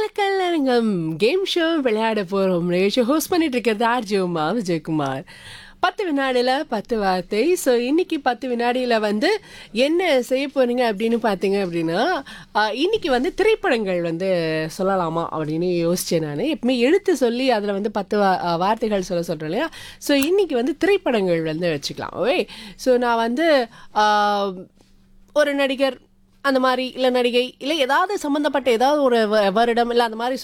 கலக்கலங்கம் game show விளையாட போகிறோம் நிகழ்ச்சி ஹோஸ்ட் பண்ணிட்டு இருக்கிறது ஆர்ஜிவமா விஜயகுமார் பத்து வினாடியில் பத்து வார்த்தை ஸோ இன்னைக்கு பத்து வினாடியில் வந்து என்ன செய்ய போறீங்க அப்படின்னு பார்த்தீங்க அப்படின்னா ஆஹ், இன்னைக்கு வந்து திரைப்படங்கள் வந்து சொல்லலாமா அப்படின்னு யோசிச்சேன் நான் எப்பவுமே எழுத்து சொல்லி அதில் வந்து பத்து வா- ஆஹ், வார்த்தைகள் சொல்ல சொல்கிறேன் இல்லையா ஸோ இன்னைக்கு வந்து திரைப்படங்கள் வந்து வச்சுக்கலாம் ஓகே ஸோ நான் வந்து ஆஹ், ஒரு நடிகர் அந்த மாதிரி இல்லை நடிகை இல்லை ஏதாவது சம்மந்தப்பட்ட ஏதாவது ஒரு வ- வருடம் இல்லை அந்த மாதிரி